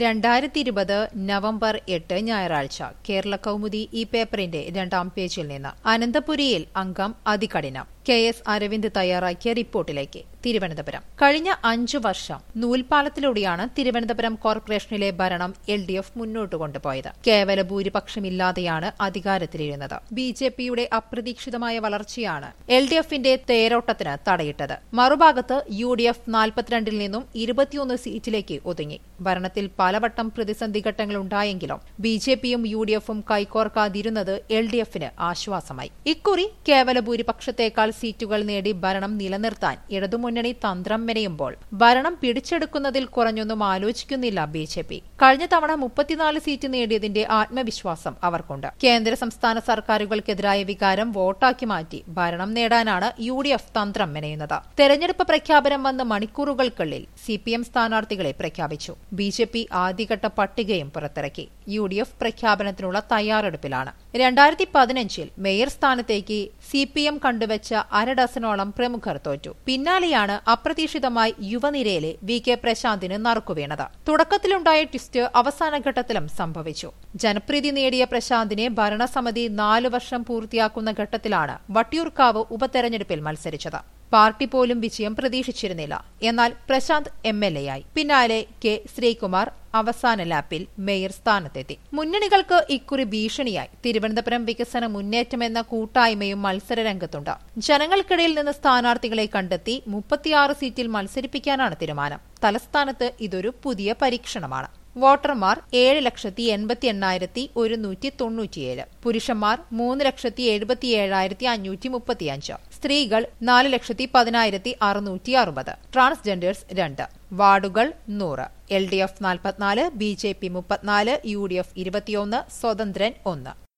രണ്ടായിരത്തി ഇരുപത് നവംബർ എട്ട് ഞായറാഴ്ച കേരള കൗമുദി ഈ പേപ്പറിന്റെ രണ്ടാം പേജിൽ നിന്ന് അനന്തപുരിയിൽ അംഗം അതികഠിനം കെ എസ് അരവിന്ദ് തയ്യാറാക്കിയ റിപ്പോർട്ടിലേക്ക് തിരുവനന്തപുരം കഴിഞ്ഞ അഞ്ചു വർഷം നൂൽപാലത്തിലൂടെയാണ് തിരുവനന്തപുരം കോർപ്പറേഷനിലെ ഭരണം എൽ ഡി എഫ് മുന്നോട്ട് കൊണ്ടുപോയത് കേവല ഭൂരിപക്ഷമില്ലാതെയാണ് അധികാരത്തിലിരുന്നത് ബി ജെ പിയുടെ അപ്രതീക്ഷിതമായ വളർച്ചയാണ് എൽ ഡി എഫിന്റെ തേരോട്ടത്തിന് തടയിട്ടത് മറുഭാഗത്ത് യു ഡി എഫ് നാൽപ്പത്തിരണ്ടിൽ നിന്നും ഇരുപത്തിയൊന്ന് സീറ്റിലേക്ക് ഒതുങ്ങി ഭരണത്തിൽ പലവട്ടം പ്രതിസന്ധി ഘട്ടങ്ങളുണ്ടായെങ്കിലും ബി ജെ പിയും യു ഡി എഫും കൈകോർക്കാതിരുന്നത് എൽ ഡി എഫിന് ആശ്വാസമായി ഇക്കുറി കേവല ഭൂരിപക്ഷത്തേക്കാൾ സീറ്റുകൾ നേടി ഭരണം നിലനിർത്താൻ ഇടതുമുന്നണി തന്ത്രം മെനയുമ്പോൾ ഭരണം പിടിച്ചെടുക്കുന്നതിൽ കുറഞ്ഞൊന്നും ആലോചിക്കുന്നില്ല ബി ജെ പി കഴിഞ്ഞ തവണ മുപ്പത്തിനാല് സീറ്റ് നേടിയതിന്റെ ആത്മവിശ്വാസം അവർക്കുണ്ട് കേന്ദ്ര സംസ്ഥാന സർക്കാരുകൾക്കെതിരായ വികാരം വോട്ടാക്കി മാറ്റി ഭരണം നേടാനാണ് യു ഡി എഫ് തന്ത്രം മെനയുന്നത് തെരഞ്ഞെടുപ്പ് പ്രഖ്യാപനം വന്ന് മണിക്കൂറുകൾക്കുള്ളിൽ സി പി എം സ്ഥാനാർത്ഥികളെ പ്രഖ്യാപിച്ചു ബി ജെ പി ആദ്യഘട്ട പട്ടികയും പുറത്തിറക്കി യു ഡി എഫ് പ്രഖ്യാപനത്തിനുള്ള തയ്യാറെടുപ്പിലാണ് രണ്ടായിരത്തി പതിനഞ്ചിൽ മേയർ സ്ഥാനത്തേക്ക് സി പി എം കണ്ടുവച്ച അര ഡസനോളം പ്രമുഖർ തോറ്റു പിന്നാലെയാണ് അപ്രതീക്ഷിതമായി യുവനിരയിലെ വി കെ പ്രശാന്തിന് നറുക്കുവീണത് തുടക്കത്തിലുണ്ടായ ട്വിസ്റ്റ് അവസാന ഘട്ടത്തിലും സംഭവിച്ചു ജനപ്രീതി നേടിയ പ്രശാന്തിനെ ഭരണസമിതി നാലു വർഷം പൂർത്തിയാക്കുന്ന ഘട്ടത്തിലാണ് വട്ടിയൂർക്കാവ് ഉപതെരഞ്ഞെടുപ്പിൽ മത്സരിച്ചത് പാർട്ടി പോലും വിജയം പ്രതീക്ഷിച്ചിരുന്നില്ല എന്നാൽ പ്രശാന്ത് എം എൽ എ ആയി പിന്നാലെ കെ ശ്രീകുമാർ അവസാന ലാപ്പിൽ മേയർ സ്ഥാനത്തെത്തി മുന്നണികൾക്ക് ഇക്കുറി ഭീഷണിയായി തിരുവനന്തപുരം വികസന മുന്നേറ്റമെന്ന കൂട്ടായ്മയും മത്സരരംഗത്തുണ്ട് ജനങ്ങൾക്കിടയിൽ നിന്ന് സ്ഥാനാർത്ഥികളെ കണ്ടെത്തി മുപ്പത്തിയാറ് സീറ്റിൽ മത്സരിപ്പിക്കാനാണ് തീരുമാനം തലസ്ഥാനത്ത് ഇതൊരു പുതിയ പരീക്ഷണമാണ് വോട്ടർമാർ ഏഴ് ലക്ഷത്തി എൺപത്തി എണ്ണായിരത്തി ഒരുന്നൂറ്റി തൊണ്ണൂറ്റിയേഴ് പുരുഷന്മാർ മൂന്ന് ലക്ഷത്തി എഴുപത്തി ഏഴായിരത്തി അഞ്ഞൂറ്റി മുപ്പത്തിയഞ്ച് സ്ത്രീകൾ നാല് ലക്ഷത്തി പതിനായിരത്തി അറുന്നൂറ്റി അറുപത് ട്രാൻസ്ജെൻഡേഴ്സ് രണ്ട് വാർഡുകൾ നൂറ് എൽ ഡി എഫ് നാൽപ്പത്തിനാല് ബി ജെ പി മുപ്പത്തിനാല് യു ഡി എഫ് ഇരുപത്തിയൊന്ന് സ്വതന്ത്രൻ ഒന്ന്